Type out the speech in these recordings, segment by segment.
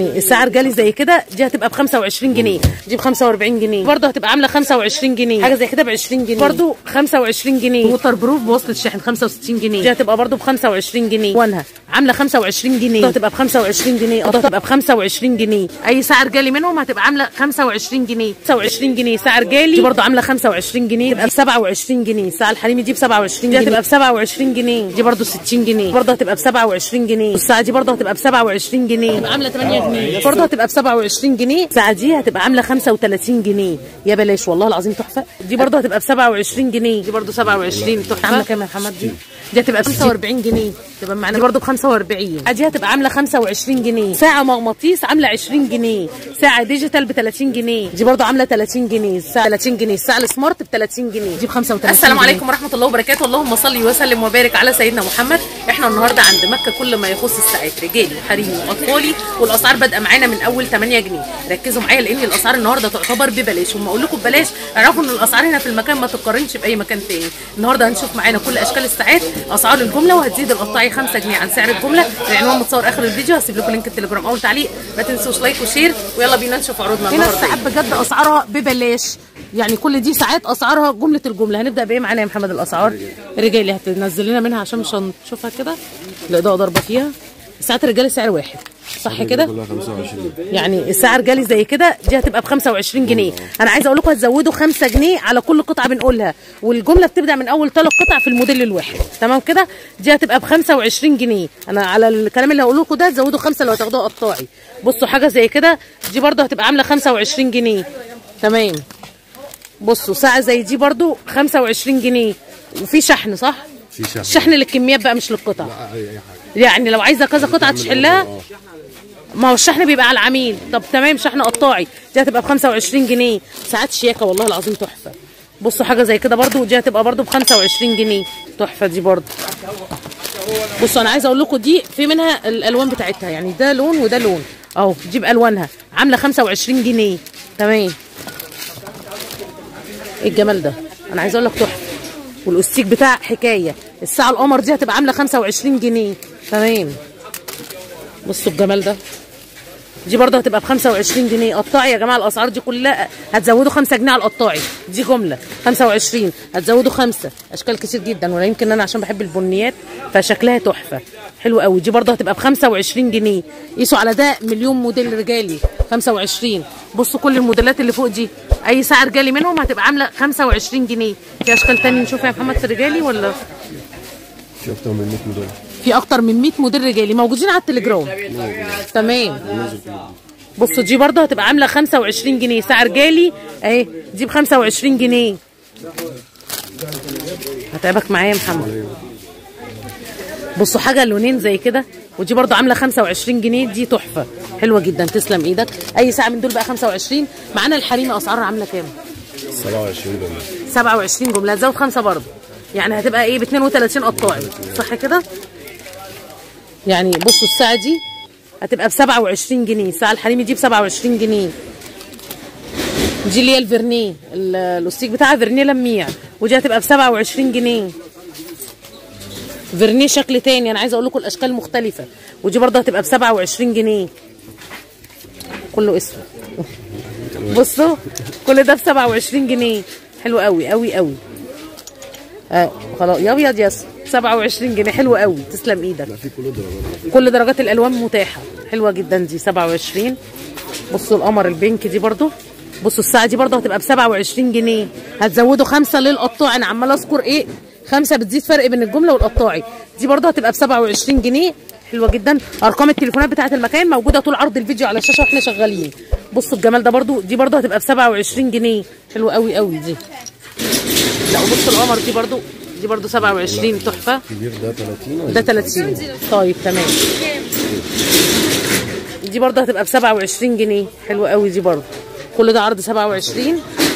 الساعه رجالي زي كده دي هتبقى ب 25 جنيه دي ب 45 جنيه برضه هتبقى عامله 25 جنيه حاجه زي كده ب 20 جنيه برضه 25 جنيه ووتر بروف بوصله شحن 65 جنيه دي هتبقى برضه ب 25 جنيه وانها عامله 25 جنيه هتبقى ب 25 جنيه هتبقى ب 25 جنيه اي ساعه رجالي منهم هتبقى عامله 25 جنيه 29 جنيه ساعه رجالي دي برضه عامله 25 جنيه تبقى ب 27 جنيه الساعه الحريمي دي ب 27 جنيه دي هتبقى ب 27 جنيه دي برضه 60 جنيه برضه هتبقى ب 27 جنيه الساعه دي برضه هتبقى ب 27 جنيه هتبقى عامله 8 جنيه برضه هتبقى ب 27 جنيه الساعه دي هتبقى عامله 35 جنيه يا بلاش والله العظيم تحفه دي برضه هتبقى ب 27 جنيه دي برضه 27 تحفه عامله كام يا محمد دي دي هتبقى ب 45 جنيه تبقى معانا دي برضه ب 45 دي هتبقى عامله 25 جنيه ساعه مغناطيس عامله 20 جنيه ساعه ديجيتال ب 30 جنيه دي برضه عامله 30 جنيه الساعه 30 جنيه الساعه السمارت ب 30 جنيه دي ب 35 السلام عليكم ورحمه الله وبركاته اللهم صل وسلم وبارك على سيدنا محمد احنا النهارده عند مكه كل ما يخص الساعات رجالي وحريمي واطفالي والاسعار بادئه معانا من اول 8 جنيه ركزوا معايا لان الاسعار النهارده تعتبر ببلاش وما اقول لكم ببلاش اعرفوا ان الاسعار هنا في المكان ما تتقارنش باي مكان تاني النهارده هنشوف معانا كل اشكال الساعات اسعار الجمله وهتزيد القطاعي 5 جنيه عن سعر الجمله العنوان متصور اخر الفيديو هسيب لكم لينك التليجرام اول تعليق ما تنسوش لايك وشير ويلا بينا نشوف عروضنا هنا النهارده الساعات بجد اسعارها ببلاش يعني كل دي ساعات اسعارها جمله الجمله هنبدا بايه معانا يا محمد الاسعار رجالي هتنزل لنا منها عشان مش هنشوفها كده الاضاءه ضاربه فيها ساعات الرجالي سعر واحد صح كده كلها 25 يعني الساعه رجالي زي كده دي هتبقى ب 25 جنيه انا عايزه اقول لكم هتزودوا 5 جنيه على كل قطعه بنقولها والجمله بتبدا من اول ثلاث قطع في الموديل الواحد تمام كده دي هتبقى ب 25 جنيه انا على الكلام اللي هقوله لكم ده تزودوا 5 لو هتاخدوها قطاعي بصوا حاجه زي كده دي برده هتبقى عامله 25 جنيه تمام بصوا ساعه زي دي برده 25 جنيه وفي شحن صح في شحن الشحن للكميات بقى مش للقطع اي اي حاجه يعني لو عايزه كذا قطعه تشحلها ما هو الشحن بيبقى على العميل طب تمام شحن قطاعي دي هتبقى ب 25 جنيه ساعات شياكه والله العظيم تحفه بصوا حاجه زي كده برضو دي هتبقى برضو ب 25 جنيه تحفه دي برضو بصوا انا عايزه اقول لكم دي في منها الالوان بتاعتها يعني ده لون وده لون اهو دي بالوانها عامله 25 جنيه تمام ايه الجمال ده انا عايزه اقول لك تحفه والاستيك بتاع حكايه الساعه القمر دي هتبقى عامله 25 جنيه تمام بصوا الجمال ده دي برضه هتبقى ب 25 جنيه قطاعي يا جماعه الاسعار دي كلها هتزودوا 5 جنيه على القطاعي دي جمله 25 هتزودوا 5 اشكال كتير جدا ولا يمكن انا عشان بحب البنيات فشكلها تحفه حلو قوي دي برضه هتبقى ب 25 جنيه قيسوا على ده مليون موديل رجالي 25 بصوا كل الموديلات اللي فوق دي اي ساعه رجالي منهم هتبقى عامله 25 جنيه في اشكال تاني نشوفها يا محمد في الرجالي ولا في اكتر من 100 موديل في اكتر من 100 موديل رجالي موجودين على التليجرام تمام بصوا دي برضه هتبقى عامله 25 جنيه سعر رجالي اهي دي ب 25 جنيه هتعبك معايا يا محمد بصوا حاجه لونين زي كده ودي برضه عامله 25 جنيه دي تحفه حلوه جدا تسلم ايدك اي ساعه من دول بقى 25 معانا الحريمه اسعارها عامله كام 27 جمله 27 جمله هتزود خمسه برضه يعني هتبقى ايه ب 32 قطاعي صح كده يعني بصوا الساعه دي هتبقى ب 27 جنيه الساعه الحريمي دي ب 27 جنيه دي اللي هي الفيرنيه ال- الاستيك بتاعها فيرنيه لميع ودي هتبقى ب 27 جنيه فيرنيه شكل تاني انا عايزه اقول لكم الاشكال مختلفه ودي برضه هتبقى ب 27 جنيه كله اسود بصوا كل ده ب 27 جنيه حلو قوي قوي قوي اه خلاص يا ابيض يا اسود 27 جنيه حلو قوي تسلم ايدك لا في كل درجات كل درجات الالوان متاحه حلوه جدا دي 27 بصوا القمر البينك دي برضو بصوا الساعه دي برضو هتبقى ب 27 جنيه هتزودوا خمسه للقطاعي انا عماله اذكر ايه خمسه بتزيد فرق بين الجمله والقطاعي دي برضو هتبقى ب 27 جنيه حلوه جدا ارقام التليفونات بتاعه المكان موجوده طول عرض الفيديو على الشاشه واحنا شغالين بصوا الجمال ده برضو دي برضو هتبقى ب 27 جنيه حلوه قوي قوي دي لا وبصوا القمر دي برضو دي برضو 27 تحفه كبير ده 30 ده 30 طيب تمام دي برضه هتبقى ب 27 جنيه حلوه قوي دي برضه كل ده عرض 27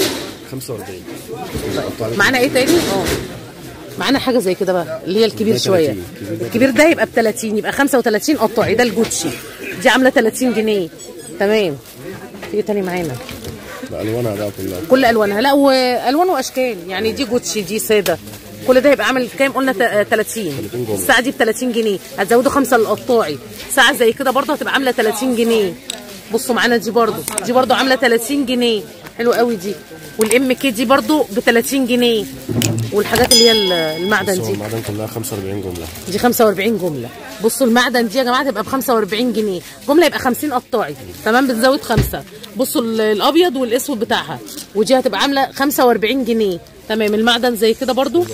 45 معانا ايه تاني اه معانا حاجه زي كده بقى اللي هي الكبير ده شويه 30. الكبير ده الكبير ده يبقى ب 30 يبقى 35 قطاعي ده الجوتشي دي عامله 30 جنيه تمام في ايه تاني معانا بألوانها بقى كلها كل الوانها لا والوان واشكال يعني دي جوتشي دي ساده كل ده يبقى عامل كام قلنا تا- 30 جملة. الساعه دي ب 30 جنيه هتزودوا خمسه للقطاعي ساعه زي كده برضه هتبقى عامله 30 جنيه بصوا معانا دي برضه دي برضه عامله 30 جنيه حلوه قوي دي والام كي دي برضه ب 30 جنيه والحاجات اللي هي ال- المعدن بس هو دي المعدن كلها 45 جمله دي 45 جمله بصوا المعدن دي يا جماعه تبقى ب 45 جنيه جمله يبقى 50 قطاعي تمام بتزود خمسه بصوا ال- الابيض والاسود بتاعها ودي هتبقى عامله 45 جنيه تمام المعدن زي كده برضو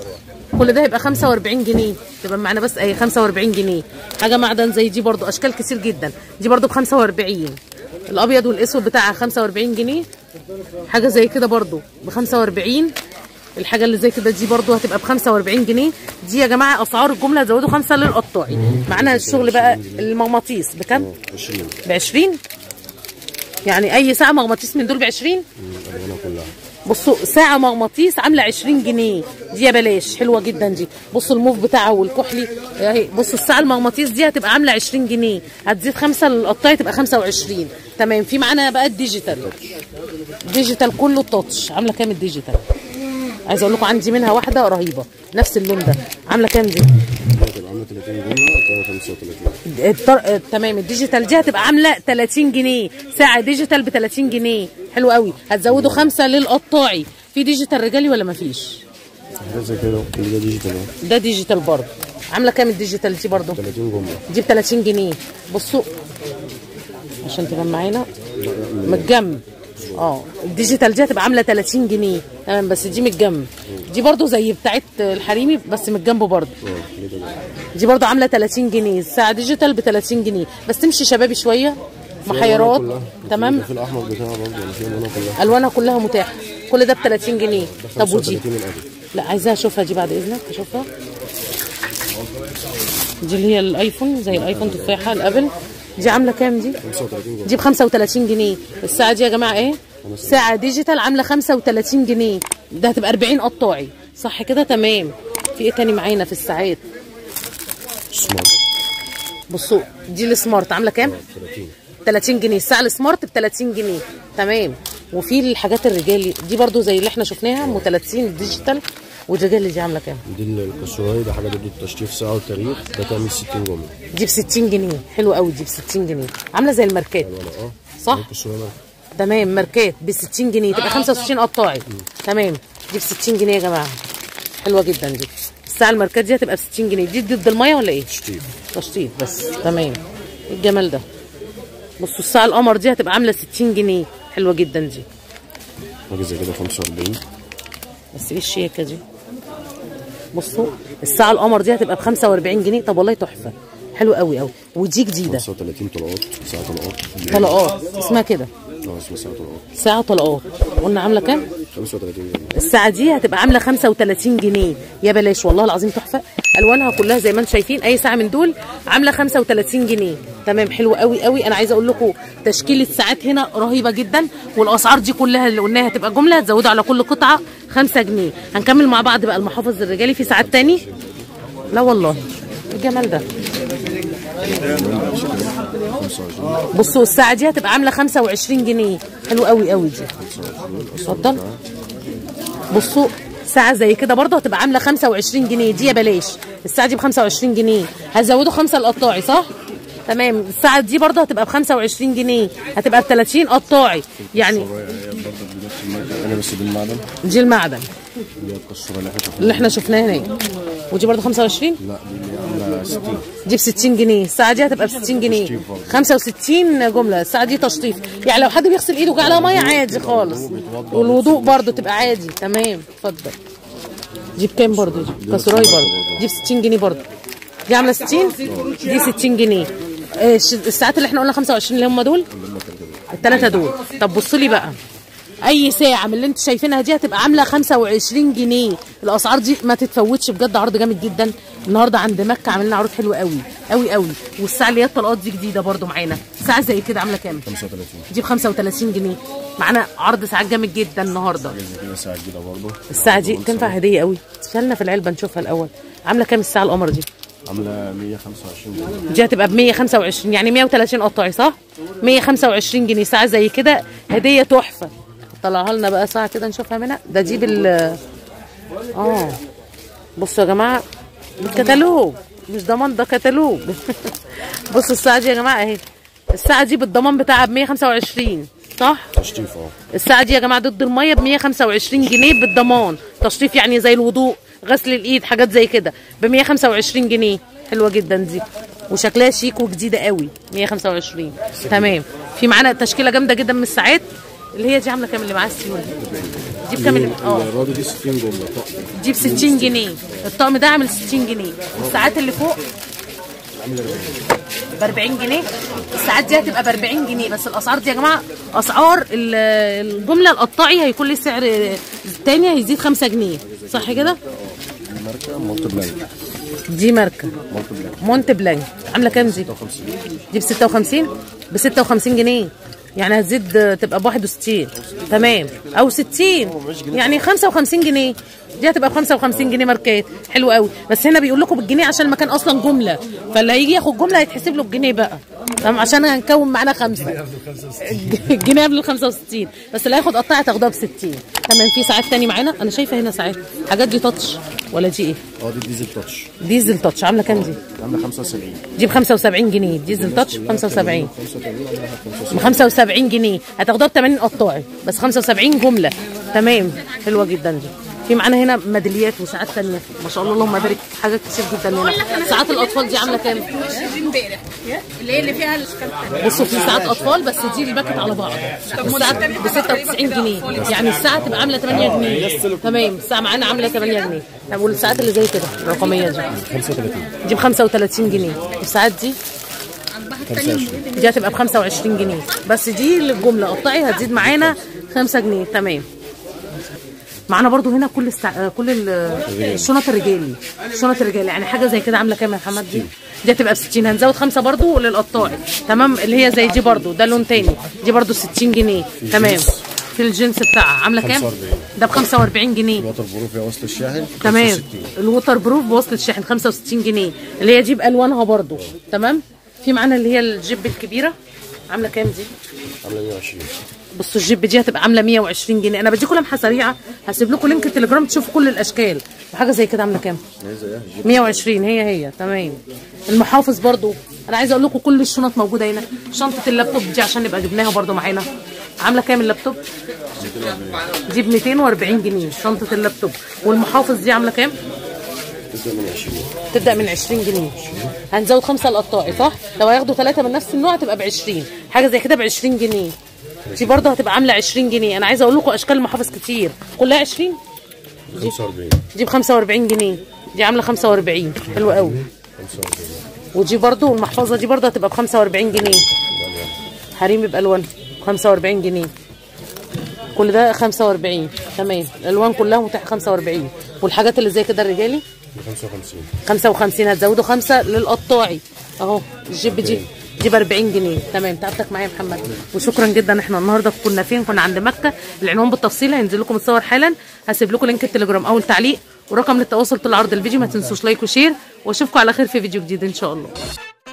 كل ده هيبقى 45 جنيه تبقى معانا بس اي 45 جنيه حاجه معدن زي دي برضو اشكال كتير جدا دي برضو ب 45 الابيض والاسود بتاعها 45 جنيه حاجه زي كده برضو ب 45 الحاجه اللي زي كده دي برضو هتبقى ب 45 جنيه دي يا جماعه اسعار الجمله زودوا خمسه للقطاعي معانا الشغل بقى المغناطيس بكام 20 ب 20 يعني اي ساعه مغناطيس من دول ب 20 الالوانها كلها بصوا ساعة مغناطيس عاملة 20 جنيه دي يا بلاش حلوة جدا دي بصوا الموف بتاعها والكحلي اهي بصوا الساعة المغناطيس دي هتبقى عاملة 20 جنيه هتزيد خمسة للقطاية تبقى 25 تمام في معانا بقى الديجيتال ديجيتال كله تاتش عاملة كام الديجيتال عايزة اقول لكم عندي منها واحدة رهيبة نفس اللون ده عاملة كام دي دي هتبقى عامله 30 جمله هتبقى 35 الطر... آه، تمام الديجيتال دي هتبقى عامله 30 جنيه ساعه ديجيتال ب 30 جنيه حلو قوي هتزودوا خمسه للقطاعي في ديجيتال رجالي ولا مفيش حاجات زي كده كل ده ديجيتال اهو ده ديجيتال برضه عامله كام الديجيتال دي برضه 30 جمله دي ب 30 جنيه بصوا عشان تبقى معانا من الجنب اه الديجيتال دي هتبقى عامله 30 جنيه تمام بس دي من الجنب دي برضه زي بتاعت الحريمي بس من الجنب برضه اه كل ده جملة. دي برضه عامله 30 جنيه الساعه ديجيتال ب 30 جنيه بس تمشي شبابي شويه محيرات كلها. تمام في الاحمر بتاعها برضه يعني في الوانها كلها الوانها كلها متاحه كل ده ب 30 جنيه ده طب ودي 35 الابيض لا عايزاها اشوفها دي بعد اذنك اشوفها دي اللي هي الايفون زي الايفون تفاحه الابل دي عامله كام دي 35 جمله دي ب 35 جنيه الساعه دي يا جماعه ايه ساعه ديجيتال عامله 35 جنيه ده هتبقى 40 قطاعي صح كده تمام في ايه تاني معانا في الساعات سمارت بصوا دي السمارت عامله كام 30 30 جنيه الساعه السمارت ب 30 جنيه تمام وفي الحاجات الرجالي دي برضو زي اللي احنا شفناها ام 30 ديجيتال والرجالي دي عامله كام دي الكسوراي ده حاجه ضد التشطيف ساعه وتاريخ ده تعمل 60 جمله دي ب 60 جنيه حلو قوي دي ب 60 جنيه عامله زي الماركات ولا اه صح الكسوراي تمام ماركات ب 60 جنيه تبقى 65 قطاعي تمام دي ب 60 جنيه يا جماعه حلوه جدا دي الساعه الماركات دي هتبقى ب 60 جنيه دي ضد الميه ولا ايه تشطيف تشطيب بس تمام إيه الجمال ده بصوا الساعه القمر دي هتبقى عامله 60 جنيه حلوه جدا دي حاجه زي كده 45 بس ايه الشياكه دي بصوا الساعه القمر دي هتبقى ب 45 جنيه طب والله تحفه حلو قوي قوي ودي جديده 35 طلقات ساعه طلقات طلقات اسمها كده اه اسمها ساعه طلقات ساعه طلقات قلنا عامله كام 35 جمله الساعه دي هتبقى عامله 35 جنيه يا بلاش والله العظيم تحفه الوانها كلها زي ما انتم شايفين اي ساعه من دول عامله 35 جنيه تمام حلو قوي قوي انا عايزه اقول لكم تشكيل الساعات هنا رهيبه جدا والاسعار دي كلها اللي قلناها هتبقى جمله هتزودوا على كل قطعه 5 جنيه هنكمل مع بعض بقى المحافظ الرجالي في ساعات تاني لا والله إيه الجمال ده بصوا الساعه دي هتبقى عامله 25 جنيه حلو قوي قوي دي اتفضل بصوا ساعة زي كده برضه هتبقى عاملة 25 جنيه دي يا بلاش الساعة دي ب 25 جنيه هتزودوا خمسة القطاعي صح؟ تمام الساعة دي برضه هتبقى ب 25 جنيه هتبقى ب 30 قطاعي يعني برضه بنفس الماركه انا بس بالمعدن دي المعدن اللي هي الكسوره اللي احنا شفناها اللي احنا شفناها هناك ودي برضه 25 لا دي اللي هي عامله 60 دي ب 60 جنيه الساعة دي هتبقى ب 60 جنيه 65 جملة الساعة دي تشطيف يعني لو حد بيغسل ايده وجه عليها مية عادي خالص والوضوء برضه تبقى عادي تمام اتفضل دي بكام برضه دي كسراي برضه دي ب 60 جنيه برضه دي عاملة 60 دي 60 جنيه آه، الش- الساعات اللي احنا قلنا 25 اللي هم دول الثلاثة دول طب بصوا لي بقى اي ساعه من اللي انتوا شايفينها دي هتبقى عامله 25 جنيه الاسعار دي ما تتفوتش بجد عرض جامد جدا النهارده عند مكه عاملين عروض حلوه قوي قوي قوي والساعه اللي هي الطلقات دي جديده برده معانا ساعه زي كده عامله كام 35 دي ب 35 جنيه معانا عرض ساعات جامد جدا النهارده حاجه زي كده ساعه جديده برضه الساعه دي تنفع هديه قوي شالنا في العلبه نشوفها الاول عامله كام الساعه القمر دي عامله 125 جنيه دي هتبقى ب 125 يعني 130 قطاعي صح 125 جنيه ساعه زي كده هديه تحفه طلعها لنا بقى ساعه كده نشوفها منها ده دي بال اه بصوا يا جماعه بالكتالوج مش ضمان ده كتالوج بصوا الساعه دي يا جماعه اهي الساعه دي بالضمان بتاعها ب 125 صح تشطيف اه الساعه دي يا جماعه ضد الميه ب 125 جنيه بالضمان تشطيف يعني زي الوضوء غسل الايد حاجات زي كده ب 125 جنيه حلوه جدا دي وشكلها شيك وجديده قوي 125 تمام في معانا تشكيله جامده جدا من الساعات اللي هي دي عامله كام اللي معاها السيول دي بكام اللي اه الراضي دي 60 جمله طقم دي ب 60 جنيه الطقم ده عامل 60 جنيه الساعات اللي فوق ب 40 جنيه الساعات دي هتبقى ب 40 جنيه بس الاسعار دي يا جماعه اسعار ال- الجمله القطاعي هيكون ليه سعر تاني هيزيد 5 جنيه صح كده ماركه مونت بلانك دي ماركه مونت بلانك مونت بلانك عامله كام دي 56 دي ب 56 ب 56 جنيه يعني هتزيد تبقى ب 61 تمام او 60 يعني 55 جنيه دي هتبقى ب 55 جنيه ماركات حلو قوي بس هنا بيقول لكم بالجنيه عشان المكان اصلا جمله فاللي هيجي ياخد جمله هيتحسب له الجنيه بقى تمام عشان هنكون معانا خمسه الجنيه قبل ال 65 بس اللي هياخد قطاعه تاخدها ب 60 تمام في ساعات تاني معانا انا شايفه هنا ساعات حاجات دي تاتش ولا دي ايه اه دي ديزل تاتش ديزل تاتش عامله كام دي عامله 75 دي ب 75 جنيه ديزل تاتش ب 75 85 عاملها 75 ب 75 جنيه هتاخدوها ب 80 قطاعي بس 75 جمله تمام حلوه جدا دي في معانا هنا ميداليات وساعات ثانيه ما شاء الله اللهم بارك حاجات كتير جدا هنا ساعات الاطفال دي عامله كام دي امبارح اللي هي اللي فيها الاشكال بصوا في ساعات اطفال بس دي الباكت على بعض الساعه ب 96 جنيه يعني الساعه تبقى عامله 8 جنيه تمام الساعه معانا عامله 8 جنيه طب والساعات اللي زي كده الرقميه دي 35 دي ب 35 جنيه الساعات دي 25 دي هتبقى ب 25 جنيه بس دي للجمله قطعي هتزيد معانا 5 جنيه تمام معانا برضو هنا كل السع... كل ال- الشنط الرجالي الشنط الرجالي يعني حاجه زي كده عامله كام يا محمد دي دي هتبقى ب 60 هنزود خمسه برضو للقطاعي تمام اللي هي زي دي برضو ده لون تاني دي برضو 60 جنيه تمام جينز. في الجنس بتاعها عامله كام 45. ده ب 45 جنيه الوتر بروف يا وصل الشاحن تمام 65. الووتر بروف بوصلة شاحن 65 جنيه اللي هي جيب الوانها برضو تمام في معانا اللي هي الجيب الكبيره عامله كام دي عامله 120 بصوا الجيب دي هتبقى عامله 120 جنيه انا بديكم لمحه سريعه هسيب لكم لينك التليجرام تشوفوا كل الاشكال وحاجه زي كده عامله كام هي زيها جيب 120 هي هي تمام المحافظ برضو انا عايزه اقول لكم كل الشنط موجوده هنا شنطه اللابتوب دي عشان نبقى جبناها برضو معانا عامله كام اللابتوب دي ب 240 جنيه شنطه اللابتوب والمحافظ دي عامله كام تبدا من 20 تبدا من 20 جنيه هنزود خمسه القطاعي صح لو هياخدوا ثلاثه من نفس النوع هتبقى ب 20 حاجه زي كده ب 20 جنيه دي برضه هتبقى عامله 20 جنيه انا عايزه اقول لكم اشكال المحافظ كتير كلها 20 45 دي ب 45 جنيه دي عامله 45 حلوه قوي 45 ودي برضه المحفظه دي برضه هتبقى ب 45 جنيه حريمي بالوان 45 جنيه كل ده 45 تمام الالوان كلها متاحه 45 والحاجات اللي زي كده الرجالي 55 55 هتزودوا خمسه للقطاعي اهو الجيب دي دي ب 40 جنيه تمام تعبتك معايا يا محمد وشكرا جدا احنا النهارده كنا فين كنا عند مكه العنوان بالتفصيل هينزل لكم الصور حالا هسيب لكم لينك التليجرام اول تعليق ورقم للتواصل طول عرض الفيديو ما تنسوش لايك وشير واشوفكم على خير في فيديو جديد ان شاء الله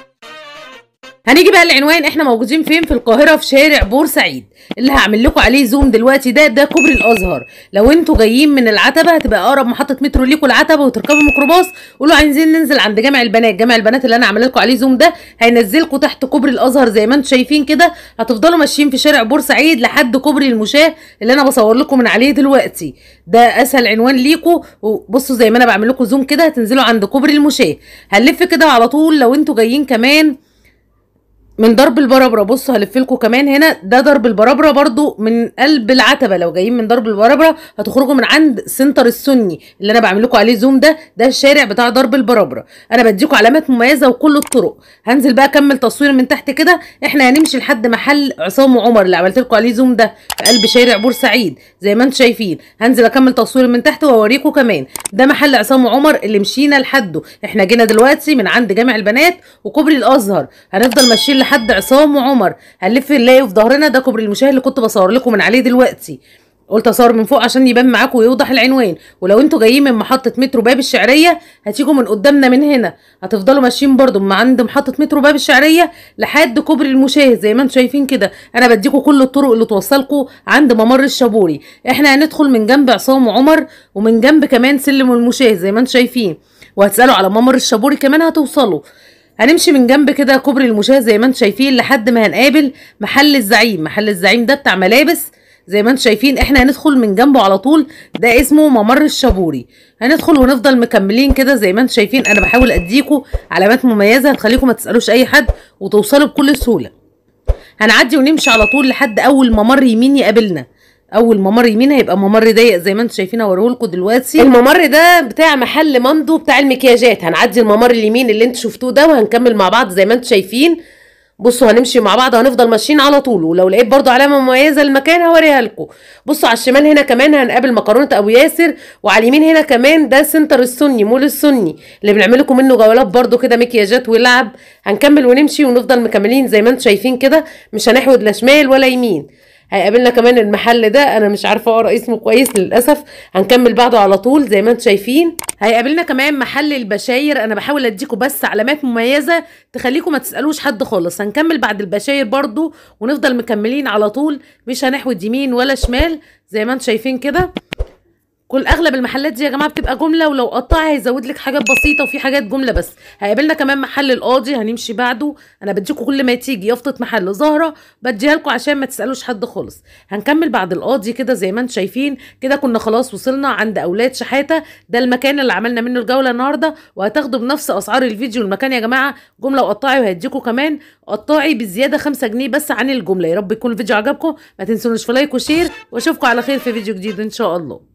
هنيجي بقى العنوان احنا موجودين فين في القاهره في شارع بورسعيد اللي هعمل لكم عليه زوم دلوقتي ده ده كوبري الازهر لو انتوا جايين من العتبه هتبقى اقرب محطه مترو ليكوا العتبه وتركبوا ميكروباص قولوا عايزين ننزل عند جامع البنات جامع البنات اللي انا عامله لكم عليه زوم ده هينزلكم تحت كوبري الازهر زي ما انتوا شايفين كده هتفضلوا ماشيين في شارع بورسعيد لحد كوبري المشاه اللي انا بصور لكم من عليه دلوقتي ده اسهل عنوان ليكوا وبصوا زي ما انا بعمل لكم زوم كده هتنزلوا عند كوبري المشاه هنلف كده على طول لو انتوا جايين كمان من درب البربره بصوا هلف لكم كمان هنا ده درب البربره برضو من قلب العتبه لو جايين من درب البربره هتخرجوا من عند سنتر السني اللي انا بعمل لكم عليه زوم ده ده الشارع بتاع درب البربره انا بديكم علامات مميزه وكل الطرق هنزل بقى اكمل تصوير من تحت كده احنا هنمشي لحد محل عصام عمر اللي عملت لكم عليه زوم ده في قلب شارع بورسعيد زي ما انتم شايفين هنزل اكمل تصوير من تحت واوريكم كمان ده محل عصام عمر اللي مشينا لحده احنا جينا دلوقتي من عند جامع البنات وكوبري الازهر هنفضل ماشيين لحد عصام وعمر هنلف نلاقي في ظهرنا ده كوبري المشاه اللي كنت بصور لكم من عليه دلوقتي قلت اصور من فوق عشان يبان معاكم ويوضح العنوان ولو انتوا جايين من محطه مترو باب الشعريه هتيجوا من قدامنا من هنا هتفضلوا ماشيين برضو من عند محطه مترو باب الشعريه لحد كوبري المشاهد زي ما انتوا شايفين كده انا بديكوا كل الطرق اللي توصلكوا عند ممر الشابوري احنا هندخل من جنب عصام وعمر ومن جنب كمان سلم المشاهد زي ما انتوا شايفين وهتسالوا على ممر الشابوري كمان هتوصلوا هنمشي من جنب كده كوبري المشاة زي ما انتم شايفين لحد ما هنقابل محل الزعيم محل الزعيم ده بتاع ملابس زي ما انتم شايفين احنا هندخل من جنبه على طول ده اسمه ممر الشابوري هندخل ونفضل مكملين كده زي ما انتم شايفين انا بحاول اديكم علامات مميزه هتخليكم ما تسالوش اي حد وتوصلوا بكل سهوله هنعدي ونمشي على طول لحد اول ممر يمين يقابلنا اول ممر يمين هيبقى ممر ضيق زي ما انتم شايفين اوريه لكم دلوقتي الممر ده بتاع محل مندو بتاع المكياجات هنعدي الممر اليمين اللي انتم شفتوه ده وهنكمل مع بعض زي ما انتم شايفين بصوا هنمشي مع بعض وهنفضل ماشيين على طول ولو لقيت برضو علامه مميزه للمكان هوريها لكم بصوا على الشمال هنا كمان هنقابل مكرونه ابو ياسر وعلى اليمين هنا كمان ده سنتر السني مول السني اللي بنعمل لكم منه جولات برضو كده مكياجات ولعب هنكمل ونمشي ونفضل مكملين زي ما انتم شايفين كده مش هنحود لا شمال ولا يمين هيقابلنا كمان المحل ده انا مش عارفه اقرا اسمه كويس للاسف هنكمل بعده على طول زي ما انتم شايفين هيقابلنا كمان محل البشاير انا بحاول اديكم بس علامات مميزه تخليكم ما تسالوش حد خالص هنكمل بعد البشاير برضو ونفضل مكملين على طول مش هنحود يمين ولا شمال زي ما انتم شايفين كده كل اغلب المحلات دي يا جماعه بتبقى جمله ولو قطع هيزود لك حاجات بسيطه وفي حاجات جمله بس هيقابلنا كمان محل القاضي هنمشي بعده انا بديكم كل ما تيجي يافطه محل زهره بديها لكم عشان ما تسالوش حد خالص هنكمل بعد القاضي كده زي ما انتم شايفين كده كنا خلاص وصلنا عند اولاد شحاته ده المكان اللي عملنا منه الجوله النهارده وهتاخدوا بنفس اسعار الفيديو المكان يا جماعه جمله وقطعي وهديكم كمان قطعي بزياده 5 جنيه بس عن الجمله يا رب يكون الفيديو عجبكم ما تنسونوش في لايك وشير واشوفكم على خير في فيديو جديد ان شاء الله